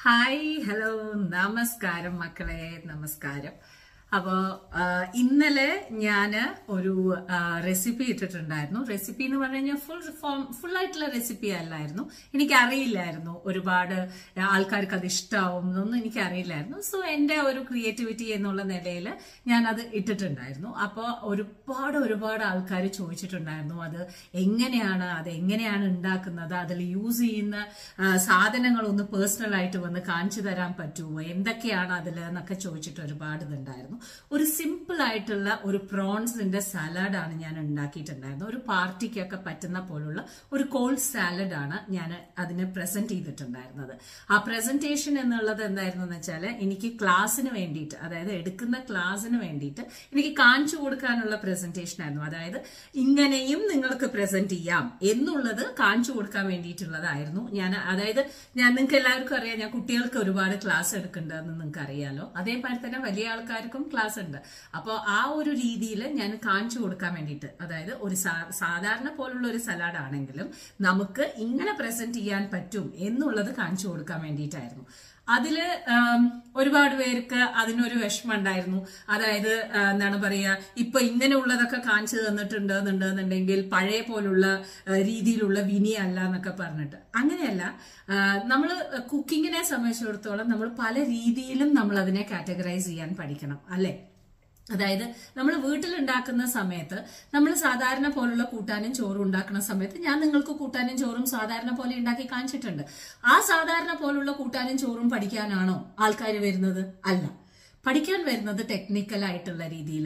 hi hello നമസ്കാരം മക്കളെ നമസ്കാരം അപ്പോ ആ, ഇന്നലെ ഞാന് ഒരു റെസിപ്പി ഇട്ടിട്ടുണ്ടായിരുന്നു റെസിപ്പി എന്ന് പറഞ്ഞു കഴിഞ്ഞാൽ ഫുൾ ഫോം ഫുൾ ആയിട്ടുള്ള റെസിപ്പി അല്ലായിരുന്നു എനിക്കറിയില്ലായിരുന്നു ഒരുപാട് ആൾക്കാർക്ക് അത് ഇഷ്ടാവും എന്നൊന്നും എനിക്കറിയില്ലായിരുന്നു സോ എന്റെ ഒരു ക്രിയേറ്റിവിറ്റി എന്നുള്ള നിലയിൽ ഞാൻ അത് ഇട്ടിട്ടുണ്ടായിരുന്നു അപ്പോൾ ഒരുപാട് ഒരുപാട് ആൾക്കാർ ചോദിച്ചിട്ടുണ്ടായിരുന്നു അത് എങ്ങനെയാണ് അത് എങ്ങനെയാണ് ഉണ്ടാക്കുന്നത് അതിൽ യൂസ് ചെയ്യുന്ന ആ, സാധനങ്ങളൊന്ന് പേഴ്സണൽ ആയിട്ട് വന്ന് കാണിച്ചു തരാൻ പറ്റുമോ എന്തൊക്കെയാണ് അതിൽ എന്നൊക്കെ ചോദിച്ചിട്ട് ഒരുപാട് ഇതുണ്ടായിരുന്നു ഒരു സിമ്പിൾ ആയിട്ടുള്ള ഒരു പ്രോൺസിന്റെ സലാഡാണ് ഞാൻ ഉണ്ടാക്കിയിട്ടുണ്ടായിരുന്നത് ഒരു പാർട്ടിക്കൊക്കെ പറ്റുന്ന പോലുള്ള ഒരു കോൾഡ് സാലഡാണ് ഞാൻ അതിന് പ്രസന്റ് ചെയ്തിട്ടുണ്ടായിരുന്നത് ആ പ്രസന്റേഷൻ എന്നുള്ളത് എന്തായിരുന്നു എന്ന് വെച്ചാൽ എനിക്ക് ക്ലാസ്സിന് വേണ്ടിയിട്ട് അതായത് എടുക്കുന്ന ക്ലാസ്സിന് വേണ്ടിയിട്ട് എനിക്ക് കാണിച്ചു കൊടുക്കാനുള്ള പ്രസന്റേഷൻ ആയിരുന്നു അതായത് ഇങ്ങനെയും നിങ്ങൾക്ക് പ്രസന്റ് ചെയ്യാം എന്നുള്ളത് കാണിച്ചു കൊടുക്കാൻ വേണ്ടിയിട്ടുള്ളതായിരുന്നു ഞാൻ അതായത് ഞാൻ നിങ്ങൾക്ക് എല്ലാവർക്കും അറിയാം ഞാൻ കുട്ടികൾക്ക് ഒരുപാട് ക്ലാസ് എടുക്കുന്നുണ്ടെന്ന് നിങ്ങൾക്ക് അറിയാലോ അതേപോലെ തന്നെ വലിയ ആൾക്കാർക്കും ക്ലാസ് ഉണ്ട് അപ്പോൾ ആ ഒരു രീതിയിൽ ഞാൻ കാണിച്ചു കൊടുക്കാൻ വേണ്ടിയിട്ട് അതായത് ഒരു സാ- സാധാരണ പോലുള്ള ഒരു സലാഡ് ആണെങ്കിലും നമുക്ക് ഇങ്ങനെ പ്രസന്റ് ചെയ്യാൻ പറ്റും എന്നുള്ളത് കാണിച്ചു കൊടുക്കാൻ വേണ്ടിയിട്ടായിരുന്നു അതില് ആം, ഒരുപാട് പേർക്ക് അതിനൊരു വിഷമം ഉണ്ടായിരുന്നു അതായത് ആ, എന്താണ് പറയാ ഇപ്പൊ ഇങ്ങനെയുള്ളതൊക്കെ കാണിച്ചു തന്നിട്ടുണ്ട് എന്നുണ്ടെന്നുണ്ടെങ്കിൽ പഴയ പോലുള്ള ആ, രീതിയിലുള്ള വിനി അല്ല എന്നൊക്കെ പറഞ്ഞിട്ട് അങ്ങനെയല്ല നമ്മൾ കുക്കിങ്ങിനെ സംബന്ധിച്ചിടത്തോളം നമ്മൾ പല രീതിയിലും നമ്മൾ അതിനെ കാറ്റഗറൈസ് ചെയ്യാൻ പഠിക്കണം അല്ലെ അതായത് നമ്മൾ വീട്ടിലുണ്ടാക്കുന്ന സമയത്ത് നമ്മൾ സാധാരണ പോലുള്ള കൂട്ടാനും ചോറും ഉണ്ടാക്കുന്ന സമയത്ത് ഞാൻ നിങ്ങൾക്ക് കൂട്ടാനും ചോറും സാധാരണ പോലെ ഉണ്ടാക്കി കാണിച്ചിട്ടുണ്ട് ആ സാധാരണ പോലുള്ള കൂട്ടാനും ചോറും പഠിക്കാനാണോ ആൾക്കാർ വരുന്നത് അല്ല പഠിക്കാൻ വരുന്നത് ടെക്നിക്കൽ ആയിട്ടുള്ള രീതിയിൽ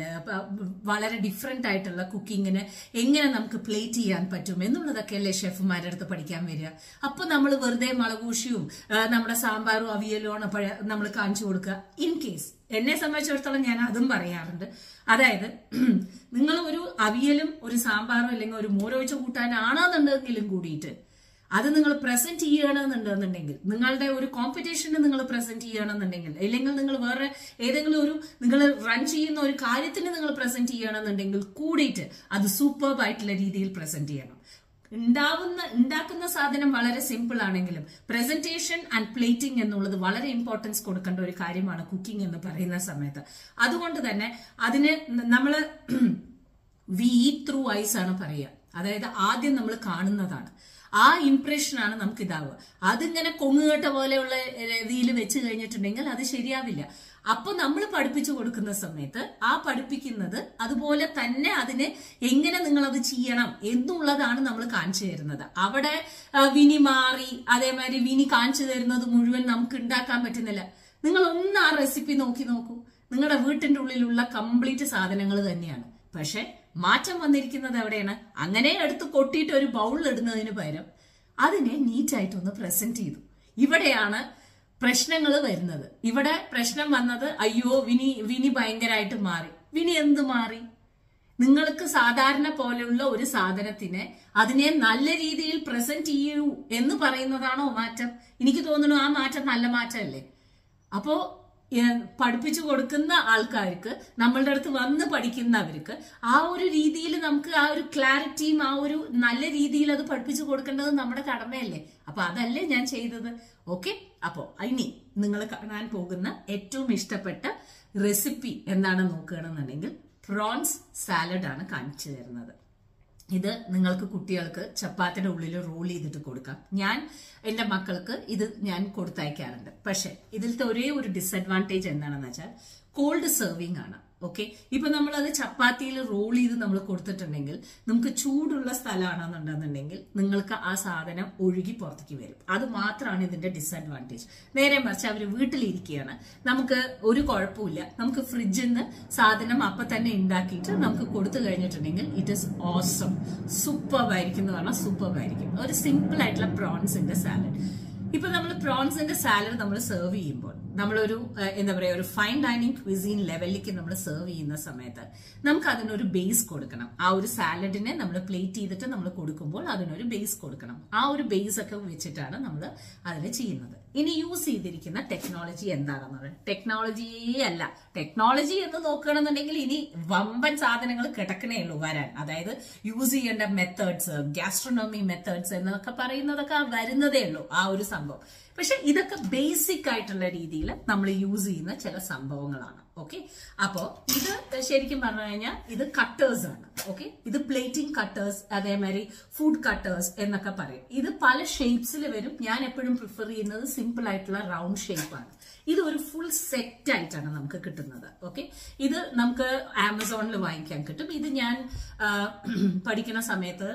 വളരെ ഡിഫറെന്റ് ആയിട്ടുള്ള കുക്കിങ്ങിന് എങ്ങനെ നമുക്ക് പ്ലേറ്റ് ചെയ്യാൻ പറ്റും എന്നുള്ളതൊക്കെ അല്ലേ ഷെഫുമാരുടെ അടുത്ത് പഠിക്കാൻ വരിക അപ്പൊ നമ്മൾ വെറുതെ മുളകൂഷിയും ആ, നമ്മുടെ സാമ്പാറും അവിയലും ആണ് നമ്മൾ കാണിച്ചു കൊടുക്കുക ഇൻ കേസ് എന്നെ സംബന്ധിച്ചിടത്തോളം ഞാൻ അതും പറയാറുണ്ട് അതായത് നിങ്ങൾ ഒരു അവിയലും ഒരു സാമ്പാറും അല്ലെങ്കിൽ ഒരു മോരൊഴിച്ച കൂട്ടാനാണെന്നുണ്ടെങ്കിലും കൂടിയിട്ട് അത് നിങ്ങൾ പ്രസന്റ് ചെയ്യണമെന്നുണ്ടെന്നുണ്ടെങ്കിൽ നിങ്ങളുടെ ഒരു കോമ്പറ്റീഷന് നിങ്ങൾ പ്രസന്റ് ചെയ്യണമെന്നുണ്ടെങ്കിൽ അല്ലെങ്കിൽ നിങ്ങൾ വേറെ ഏതെങ്കിലും ഒരു നിങ്ങൾ റൺ ചെയ്യുന്ന ഒരു കാര്യത്തിന് നിങ്ങൾ പ്രസന്റ് ചെയ്യണമെന്നുണ്ടെങ്കിൽ കൂടിയിട്ട് അത് സൂപ്പർബ് ആയിട്ടുള്ള രീതിയിൽ പ്രസന്റ് ചെയ്യണം ഉണ്ടാവുന്ന ഉണ്ടാക്കുന്ന സാധനം വളരെ സിമ്പിൾ ആണെങ്കിലും പ്രസന്റേഷൻ ആൻഡ് പ്ലേറ്റിംഗ് എന്നുള്ളത് വളരെ ഇമ്പോർട്ടൻസ് കൊടുക്കേണ്ട ഒരു കാര്യമാണ് കുക്കിംഗ് എന്ന് പറയുന്ന സമയത്ത് അതുകൊണ്ട് തന്നെ അതിന് നമ്മള് വി ത്രൂ ഐസ് ആണ് പറയുക അതായത് ആദ്യം നമ്മൾ കാണുന്നതാണ് ആ ഇംപ്രഷൻ ആണ് നമുക്ക് ഇതാവുക അതിങ്ങനെ കൊങ്ങുകെട്ട പോലെയുള്ള രീതിയിൽ വെച്ച് കഴിഞ്ഞിട്ടുണ്ടെങ്കിൽ അത് ശരിയാവില്ല അപ്പൊ നമ്മൾ പഠിപ്പിച്ചു കൊടുക്കുന്ന സമയത്ത് ആ പഠിപ്പിക്കുന്നത് അതുപോലെ തന്നെ അതിനെ എങ്ങനെ നിങ്ങൾ അത് ചെയ്യണം എന്നുള്ളതാണ് നമ്മൾ കാണിച്ചു തരുന്നത് അവിടെ ആ, വിനി മാറി അതേമാതിരി വിനി കാണിച്ചു തരുന്നത് മുഴുവൻ നമുക്ക് ഉണ്ടാക്കാൻ പറ്റുന്നില്ല നിങ്ങൾ ഒന്ന് ആ റെസിപ്പി നോക്കി നോക്കൂ നിങ്ങളുടെ വീട്ടിന്റെ ഉള്ളിലുള്ള കംപ്ലീറ്റ് സാധനങ്ങൾ തന്നെയാണ് പക്ഷെ മാറ്റം വന്നിരിക്കുന്നത് എവിടെയാണ് അങ്ങനെ എടുത്ത് കൊട്ടിയിട്ട് ഒരു ബൗളിൽ ഇടുന്നതിന് പകരം അതിനെ നീറ്റായിട്ടൊന്ന് പ്രസന്റ് ചെയ്തു ഇവിടെയാണ് പ്രശ്നങ്ങൾ വരുന്നത് ഇവിടെ പ്രശ്നം വന്നത് അയ്യോ വിനി വിനി ഭയങ്കരമായിട്ട് മാറി വിനി എന്ത് മാറി നിങ്ങൾക്ക് സാധാരണ പോലെയുള്ള ഒരു സാധനത്തിനെ അതിനെ നല്ല രീതിയിൽ പ്രസന്റ് ചെയ്യൂ എന്ന് പറയുന്നതാണോ മാറ്റം എനിക്ക് തോന്നുന്നു ആ മാറ്റം നല്ല മാറ്റമല്ലേ അപ്പോ ഏഹ്, പഠിപ്പിച്ചു കൊടുക്കുന്ന ആൾക്കാർക്ക് നമ്മളുടെ അടുത്ത് വന്ന് പഠിക്കുന്നവർക്ക് ആ ഒരു രീതിയിൽ നമുക്ക് ആ ഒരു ക്ലാരിറ്റിയും ആ ഒരു നല്ല രീതിയിൽ അത് പഠിപ്പിച്ചു കൊടുക്കേണ്ടത് നമ്മുടെ കടമയല്ലേ അപ്പൊ അതല്ലേ ഞാൻ ചെയ്തത് ഓക്കെ അപ്പോ ഇനി നിങ്ങൾ കാണാൻ പോകുന്ന ഏറ്റവും ഇഷ്ടപ്പെട്ട റെസിപ്പി എന്താണ് നോക്കുകയാണെന്നുണ്ടെങ്കിൽ പ്രോൺസ് സാലഡ് ആണ് കാണിച്ചു തരുന്നത് ഇത് നിങ്ങൾക്ക് കുട്ടികൾക്ക് ചപ്പാത്തിയുടെ ഉള്ളിൽ റോൾ ചെയ്തിട്ട് കൊടുക്കാം ഞാൻ എൻ്റെ മക്കൾക്ക് ഇത് ഞാൻ കൊടുത്തയക്കാറുണ്ട് പക്ഷെ ഇതിലത്തെ ഒരേ ഒരു ഡിസഡ്വാൻറ്റേജ് എന്താണെന്ന് വെച്ചാൽ കോൾഡ് സെർവിങ് ആണ് ഓക്കെ ഇപ്പൊ നമ്മൾ അത് ചപ്പാത്തിയിൽ റോൾ ചെയ്ത് നമ്മൾ കൊടുത്തിട്ടുണ്ടെങ്കിൽ നമുക്ക് ചൂടുള്ള സ്ഥലമാണെന്നുണ്ടെന്നുണ്ടെങ്കിൽ നിങ്ങൾക്ക് ആ സാധനം ഒഴുകി പുറത്തേക്ക് വരും അത് മാത്രമാണ് ഇതിന്റെ ഡിസഡ്വാൻറ്റേജ് നേരെ മറിച്ച് അവർ വീട്ടിലിരിക്കുകയാണ് നമുക്ക് ഒരു കുഴപ്പമില്ല നമുക്ക് ഫ്രിഡ്ജിൽ നിന്ന് സാധനം അപ്പൊ തന്നെ ഉണ്ടാക്കിയിട്ട് നമുക്ക് കൊടുത്തു കഴിഞ്ഞിട്ടുണ്ടെങ്കിൽ ഇറ്റ് ഇസ് ഓസം സൂപ്പർബ് ആയിരിക്കും എന്ന് പറഞ്ഞാൽ സൂപ്പർബ് ആയിരിക്കും ഒരു സിമ്പിൾ ആയിട്ടുള്ള പ്രോൺസിന്റെ സാലഡ് ഇപ്പൊ നമ്മൾ പ്രോൺസിന്റെ സാലഡ് നമ്മൾ സെർവ് ചെയ്യുമ്പോൾ നമ്മളൊരു ഏഹ്, എന്താ പറയാ ഒരു ഫൈൻ ഡൈനിങ് ക്വിസീൻ ലെവലിലേക്ക് നമ്മൾ സെർവ് ചെയ്യുന്ന സമയത്ത് നമുക്ക് അതിനൊരു ബേസ് കൊടുക്കണം ആ ഒരു സാലഡിനെ നമ്മൾ പ്ലേറ്റ് ചെയ്തിട്ട് നമ്മൾ കൊടുക്കുമ്പോൾ അതിനൊരു ബേസ് കൊടുക്കണം ആ ഒരു ബേസ് ഒക്കെ വെച്ചിട്ടാണ് നമ്മൾ അതിൽ ചെയ്യുന്നത് ഇനി യൂസ് ചെയ്തിരിക്കുന്ന ടെക്നോളജി എന്താണെന്നത് ടെക്നോളജിയേ അല്ല ടെക്നോളജി എന്ന് നോക്കുകയാണെന്നുണ്ടെങ്കിൽ ഇനി വമ്പൻ സാധനങ്ങൾ കിടക്കണേ ഉള്ളൂ വരാൻ അതായത് യൂസ് ചെയ്യേണ്ട മെത്തേഡ്സ് ഗ്യാസ്ട്രോണോമി മെത്തേഡ്സ് എന്നൊക്കെ പറയുന്നതൊക്കെ വരുന്നതേ ഉള്ളൂ ആ ഒരു സംഭവം പക്ഷെ ഇതൊക്കെ ബേസിക് ആയിട്ടുള്ള രീതിയിൽ നമ്മൾ യൂസ് ചെയ്യുന്ന ചില സംഭവങ്ങളാണ് ഓക്കെ അപ്പോ ഇത് ശരിക്കും പറഞ്ഞു കഴിഞ്ഞാൽ ഇത് കട്ടേഴ്സ് ആണ് ഓക്കെ ഇത് പ്ലേറ്റിംഗ് കട്ടേഴ്സ് അതേമാതിരി ഫുഡ് കട്ടേഴ്സ് എന്നൊക്കെ പറയും ഇത് പല ഷേപ്സിൽ വരും ഞാൻ എപ്പോഴും പ്രിഫർ ചെയ്യുന്നത് സിമ്പിൾ ആയിട്ടുള്ള റൗണ്ട് ഷേപ്പാണ് ഇത് ഒരു ഫുൾ സെറ്റ് ആയിട്ടാണ് നമുക്ക് കിട്ടുന്നത് ഓക്കെ ഇത് നമുക്ക് ആമസോണിൽ വാങ്ങിക്കാൻ കിട്ടും ഇത് ഞാൻ ആ, പഠിക്കുന്ന സമയത്ത്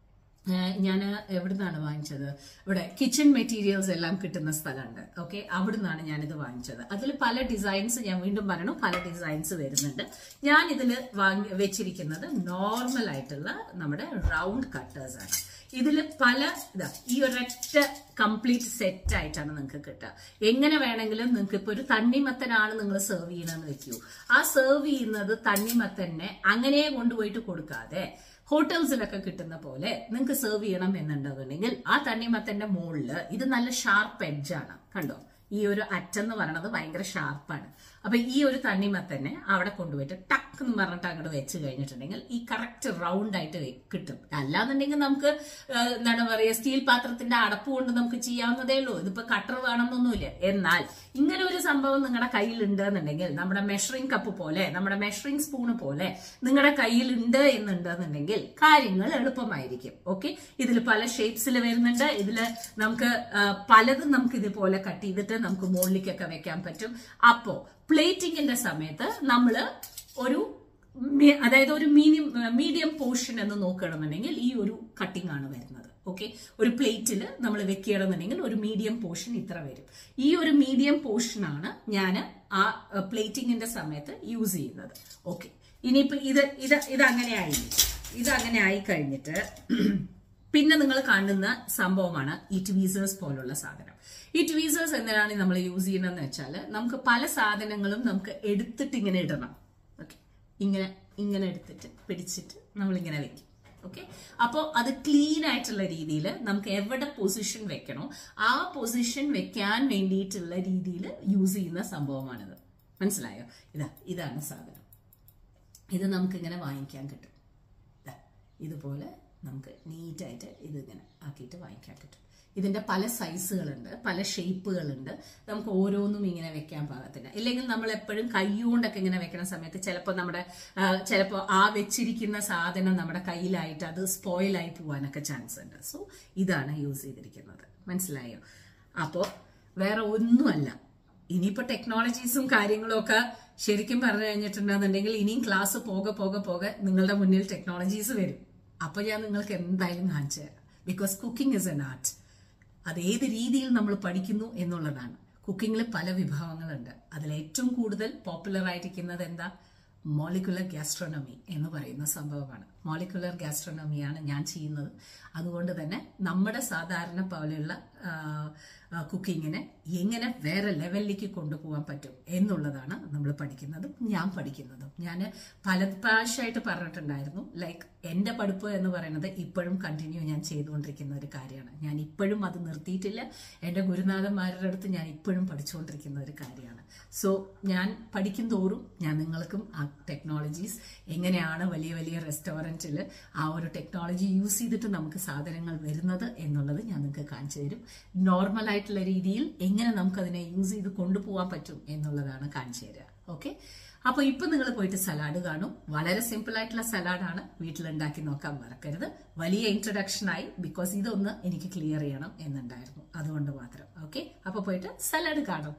ഞാൻ എവിടുന്നാണ് വാങ്ങിച്ചത് ഇവിടെ കിച്ചൺ മെറ്റീരിയൽസ് എല്ലാം കിട്ടുന്ന സ്ഥലമുണ്ട് ഓക്കെ അവിടുന്നാണ് ഞാനിത് വാങ്ങിച്ചത് അതിൽ പല ഡിസൈൻസ് ഞാൻ വീണ്ടും പറയണു പല ഡിസൈൻസ് വരുന്നുണ്ട് ഞാൻ ഇതിൽ വാങ്ങി വെച്ചിരിക്കുന്നത് നോർമൽ ആയിട്ടുള്ള നമ്മുടെ റൗണ്ട് കട്ടേഴ്സ് ആണ് ഇതിൽ പല ഇതാ ഈ ഒരൊറ്റ കംപ്ലീറ്റ് സെറ്റ് ആയിട്ടാണ് നിങ്ങൾക്ക് കിട്ടുക എങ്ങനെ വേണമെങ്കിലും നിങ്ങൾക്ക് ഇപ്പൊ ഒരു തണ്ണിമത്തനാണ് നിങ്ങൾ സെർവ് ചെയ്യണമെന്ന് വെക്കൂ ആ സെർവ് ചെയ്യുന്നത് തണ്ണിമത്തനെ അങ്ങനെ കൊണ്ടുപോയിട്ട് കൊടുക്കാതെ ഹോട്ടൽസിലൊക്കെ കിട്ടുന്ന പോലെ നിങ്ങൾക്ക് സെർവ് ചെയ്യണം എന്നുണ്ടെന്നുണ്ടെങ്കിൽ ആ തണ്ണിമത്തന്റെ മുകളിൽ ഇത് നല്ല ഷാർപ്പ് എഡ്ജാണ് കണ്ടോ ഈ ഒരു അറ്റെന്ന് പറയണത് ഭയങ്കര ഷാർപ്പാണ് അപ്പൊ ഈ ഒരു തണ്ണിമത്തന്നെ അവിടെ കൊണ്ടുപോയിട്ട് ടക്ക് എന്ന് പറഞ്ഞിട്ട് അങ്ങോട്ട് വെച്ച് കഴിഞ്ഞിട്ടുണ്ടെങ്കിൽ ഈ കറക്റ്റ് റൗണ്ട് ആയിട്ട് വെ- കിട്ടും അല്ലാന്നുണ്ടെങ്കിൽ നമുക്ക് ആ, എന്താണ് പറയുക സ്റ്റീൽ പാത്രത്തിന്റെ അടപ്പ് കൊണ്ട് നമുക്ക് ചെയ്യാവുന്നതേ ഉള്ളൂ ഇതിപ്പോ കട്ടർ വേണമെന്നൊന്നുമില്ല എന്നാൽ ഇങ്ങനെ ഒരു സംഭവം നിങ്ങളുടെ കയ്യിൽ ഉണ്ട് എന്നുണ്ടെങ്കിൽ നമ്മുടെ മെഷറിംഗ് കപ്പ് പോലെ നമ്മുടെ മെഷറിംഗ് സ്പൂണ് പോലെ നിങ്ങളുടെ കയ്യിൽ ഉണ്ട് എന്നുണ്ടെന്നുണ്ടെങ്കിൽ കാര്യങ്ങൾ എളുപ്പമായിരിക്കും ഓക്കെ ഇതിൽ പല ഷേപ്സിൽ വരുന്നുണ്ട് ഇതിൽ നമുക്ക് ആ, പലതും നമുക്ക് ഇതുപോലെ കട്ട് ചെയ്തിട്ട് നമുക്ക് മുകളിലേക്കൊക്കെ വെക്കാൻ പറ്റും അപ്പോ പ്ലേറ്റിംഗിന്റെ സമയത്ത് നമ്മൾ ഒരു മി- അതായത് ഒരു മീഡിയം മീഡിയം പോർഷൻ എന്ന് നോക്കുകയാണെന്നുണ്ടെങ്കിൽ ഈ ഒരു കട്ടിംഗ് ആണ് വരുന്നത് ഓക്കെ ഒരു പ്ലേറ്റിൽ നമ്മൾ വെക്കുകയാണെന്നുണ്ടെങ്കിൽ ഒരു മീഡിയം പോർഷൻ ഇത്ര വരും ഈ ഒരു മീഡിയം പോർഷൻ ആണ് ഞാൻ ആ പ്ലേറ്റിംഗിന്റെ സമയത്ത് യൂസ് ചെയ്യുന്നത് ഓക്കെ ഇനിയിപ്പോ ഇത് ഇത് ഇത് അങ്ങനെ ആയി ഇത് അങ്ങനെ ആയി കഴിഞ്ഞിട്ട് പിന്നെ നിങ്ങൾ കാണുന്ന സംഭവമാണ് ഈ ട്വീസേഴ്സ് പോലുള്ള സാധനം ഈ ട്വീസേഴ്സ് എന്തിനാണ് നമ്മൾ യൂസ് ചെയ്യുന്നതെന്ന് വെച്ചാൽ നമുക്ക് പല സാധനങ്ങളും നമുക്ക് എടുത്തിട്ട് ഇങ്ങനെ ഇടണം ഓക്കെ ഇങ്ങനെ ഇങ്ങനെ എടുത്തിട്ട് പിടിച്ചിട്ട് നമ്മൾ ഇങ്ങനെ വെക്കും ഓക്കെ അപ്പോൾ അത് ക്ലീൻ ആയിട്ടുള്ള രീതിയിൽ നമുക്ക് എവിടെ പൊസിഷൻ വെക്കണോ ആ പൊസിഷൻ വെക്കാൻ വേണ്ടിയിട്ടുള്ള രീതിയിൽ യൂസ് ചെയ്യുന്ന സംഭവമാണിത് മനസ്സിലായോ ഇതാ ഇതാണ് സാധനം ഇത് നമുക്കിങ്ങനെ വാങ്ങിക്കാൻ കിട്ടും ദാ, ഇതുപോലെ നമുക്ക് നീറ്റായിട്ട് ഇതിങ്ങനെ ആക്കിയിട്ട് വാങ്ങിക്കാൻ കിട്ടും ഇതിന്റെ പല സൈസുകളുണ്ട് പല ഷേപ്പുകളുണ്ട് നമുക്ക് ഓരോന്നും ഇങ്ങനെ വെക്കാൻ പാകത്തിന് ഇല്ലെങ്കിൽ നമ്മൾ എപ്പോഴും കൈകൊണ്ടൊക്കെ ഇങ്ങനെ വെക്കുന്ന സമയത്ത് ചിലപ്പോൾ നമ്മുടെ ചിലപ്പോൾ ആ വെച്ചിരിക്കുന്ന സാധനം നമ്മുടെ കയ്യിലായിട്ട് അത് സ്പോയിലായി പോകാനൊക്കെ ചാൻസ് ഉണ്ട് സോ ഇതാണ് യൂസ് ചെയ്തിരിക്കുന്നത് മനസ്സിലായോ അപ്പോൾ വേറെ ഒന്നുമല്ല ഇനിയിപ്പോ ടെക്നോളജീസും കാര്യങ്ങളും ഒക്കെ ശരിക്കും പറഞ്ഞു കഴിഞ്ഞിട്ടുണ്ടെന്നുണ്ടെങ്കിൽ ഇനിയും ക്ലാസ് പോകെ പോകെ പോകെ നിങ്ങളുടെ മുന്നിൽ ടെക്നോളജീസ് വരും അപ്പൊ ഞാൻ നിങ്ങൾക്ക് എന്തായാലും കാണിച്ചു തരാം because cooking is an art അത് ഏത് രീതിയിൽ നമ്മൾ പഠിക്കുന്നു എന്നുള്ളതാണ് കുക്കിങ്ങിൽ പല വിഭവങ്ങളുണ്ട് അതിൽ ഏറ്റവും കൂടുതൽ പോപ്പുലർ ആയിരിക്കുന്നത് എന്താ മോളിക്കുലർ ഗ്യാസ്ട്രോണമി എന്ന് പറയുന്ന സംഭവമാണ് മോളിക്കുലർ ഗ്യാസ്ട്രോണമിയാണ് ഞാൻ ചെയ്യുന്നത് അതുകൊണ്ട് തന്നെ നമ്മുടെ സാധാരണ പോലെയുള്ള കുക്കിങ്ങിനെ എങ്ങനെ വേറെ ലെവലിലേക്ക് കൊണ്ടുപോകാൻ പറ്റും എന്നുള്ളതാണ് നമ്മൾ പഠിക്കുന്നതും ഞാൻ പഠിക്കുന്നതും ഞാൻ പല പ്രാവശ്യമായിട്ട് പറഞ്ഞിട്ടുണ്ടായിരുന്നു ലൈക്ക് എൻ്റെ പഠിപ്പ് എന്ന് പറയുന്നത് ഇപ്പോഴും കണ്ടിന്യൂ ഞാൻ ചെയ്തുകൊണ്ടിരിക്കുന്ന ഒരു കാര്യമാണ് ഞാൻ ഇപ്പോഴും അത് നിർത്തിയിട്ടില്ല എൻ്റെ ഗുരുനാഥന്മാരുടെ അടുത്ത് ഞാൻ ഇപ്പോഴും പഠിച്ചുകൊണ്ടിരിക്കുന്ന ഒരു കാര്യമാണ് സോ ഞാൻ പഠിക്കും തോറും ഞാൻ നിങ്ങൾക്കും ആ ടെക്നോളജീസ് എങ്ങനെയാണ് വലിയ വലിയ റെസ്റ്റോറൻറ്റിൽ ആ ഒരു ടെക്നോളജി യൂസ് ചെയ്തിട്ട് നമുക്ക് സാധനങ്ങൾ വരുന്നത് എന്നുള്ളത് ഞാൻ നിങ്ങൾക്ക് കാണിച്ചു തരും നോർമൽ ആയിട്ടുള്ള രീതിയിൽ എങ്ങനെ നമുക്കതിനെ യൂസ് ചെയ്ത് കൊണ്ടുപോകാൻ പറ്റും എന്നുള്ളതാണ് കാണിച്ചു തരിക ഓക്കെ അപ്പൊ ഇപ്പൊ നിങ്ങൾ പോയിട്ട് സലാഡ് കാണും വളരെ സിമ്പിൾ ആയിട്ടുള്ള സലാഡാണ് വീട്ടിലുണ്ടാക്കി നോക്കാൻ മറക്കരുത് വലിയ ഇൻട്രൊഡക്ഷൻ ആയി ബിക്കോസ് ഇതൊന്ന് എനിക്ക് ക്ലിയർ ചെയ്യണം എന്നുണ്ടായിരുന്നു അതുകൊണ്ട് മാത്രം ഓക്കെ അപ്പൊ പോയിട്ട് സലാഡ് കാണും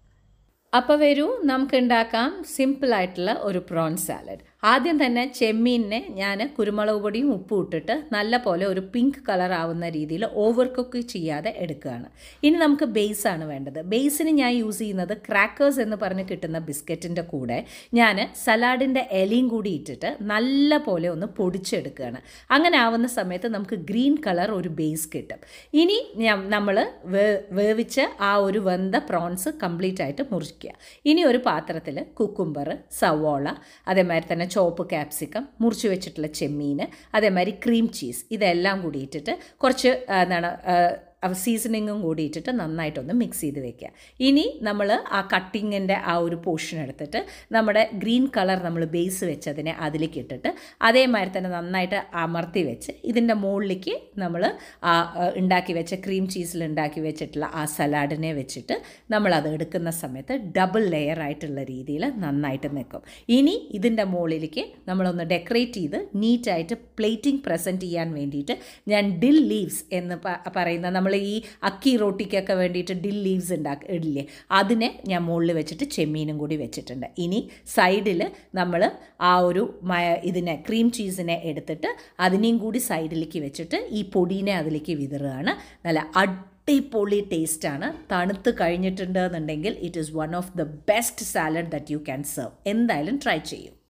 അപ്പോൾ വരൂ നമുക്ക് ഉണ്ടാക്കാം സിമ്പിളായിട്ടുള്ള ഒരു പ്രോൺ സാലഡ് ആദ്യം തന്നെ ചെമ്മീനിനെ ഞാൻ കുരുമുളക് പൊടിയും ഉപ്പും ഇട്ടിട്ട് നല്ല പോലെ ഒരു പിങ്ക് കളർ ആവുന്ന രീതിയിൽ ഓവർ കുക്ക് ചെയ്യാതെ എടുക്കുകയാണ് ഇനി നമുക്ക് ബേസാണ് വേണ്ടത് ബേസിന് ഞാൻ യൂസ് ചെയ്യുന്നത് ക്രാക്കേഴ്സ് എന്ന് പറഞ്ഞ് കിട്ടുന്ന ബിസ്ക്കറ്റിൻ്റെ കൂടെ ഞാൻ സലാഡിൻ്റെ ഇലയും കൂടി ഇട്ടിട്ട് നല്ല പോലെ ഒന്ന് പൊടിച്ചെടുക്കുകയാണ് അങ്ങനെ ആവുന്ന സമയത്ത് നമുക്ക് ഗ്രീൻ കളർ ഒരു ബേസ് കിട്ടും ഇനി നമ്മൾ വേവിച്ച ആ ഒരു വെന്ത പ്രോൺസ് കംപ്ലീറ്റ് ആയിട്ട് മുറിക്കുക ഇനി ഒരു പാത്രത്തിൽ കുക്കുംബർ സവോള അതേമാതിരി തന്നെ ചോപ്പ് ക്യാപ്സിക്കം മുറിച്ച് വെച്ചിട്ടുള്ള ചെമ്മീൻ അതേമാതിരി ക്രീം ചീസ് ഇതെല്ലാം കൂടി ഇട്ടിട്ട് കുറച്ച് ആ, എന്താണ് ആ, സീസണിങ്ങും കൂടി ഇട്ടിട്ട് നന്നായിട്ടൊന്ന് മിക്സ് ചെയ്ത് വെക്കുക ഇനി നമ്മൾ ആ കട്ടിങ്ങിൻ്റെ ആ ഒരു പോർഷൻ എടുത്തിട്ട് നമ്മുടെ ഗ്രീൻ കളർ നമ്മൾ ബേസ് വെച്ചതിനെ അതിലേക്ക് ഇട്ടിട്ട് അതേമാതിരി തന്നെ നന്നായിട്ട് അമർത്തി വെച്ച് ഇതിൻ്റെ മുകളിലേക്ക് നമ്മൾ ആ ആ, ഉണ്ടാക്കി വെച്ച ക്രീം ചീസിൽ ഉണ്ടാക്കി വെച്ചിട്ടുള്ള ആ സലാഡിനെ വെച്ചിട്ട് നമ്മളത് എടുക്കുന്ന സമയത്ത് ഡബിൾ ലെയർ ആയിട്ടുള്ള രീതിയിൽ നന്നായിട്ട് നിൽക്കും ഇനി ഇതിൻ്റെ മുകളിലേക്ക് നമ്മളൊന്ന് ഡെക്കറേറ്റ് ചെയ്ത് നീറ്റായിട്ട് പ്ലേറ്റിംഗ് പ്രസൻറ്റ് ചെയ്യാൻ വേണ്ടിയിട്ട് ഞാൻ ഡിൽ ലീവ്സ് എന്ന് പ- പറയുന്ന നമ്മൾ ഈ അക്കി റോട്ടിക്കൊക്കെ വേണ്ടിയിട്ട് ഡിൽ ലീവ്സ് ഉണ്ടാക്കി ഇടില്ലേ അതിനെ ഞാൻ മുകളിൽ വെച്ചിട്ട് ചെമ്മീനും കൂടി വെച്ചിട്ടുണ്ട് ഇനി സൈഡിൽ നമ്മൾ ആ ഒരു മയ ഇതിനെ ക്രീം ചീസിനെ എടുത്തിട്ട് അതിനെയും കൂടി സൈഡിലേക്ക് വെച്ചിട്ട് ഈ പൊടീനെ അതിലേക്ക് വിതറുകയാണ് നല്ല അടിപൊളി ടേസ്റ്റാണ് തണുത്ത് കഴിഞ്ഞിട്ടുണ്ട് എന്നുണ്ടെങ്കിൽ it is one of the best salad that you can serve എന്തായാലും ട്രൈ ചെയ്യും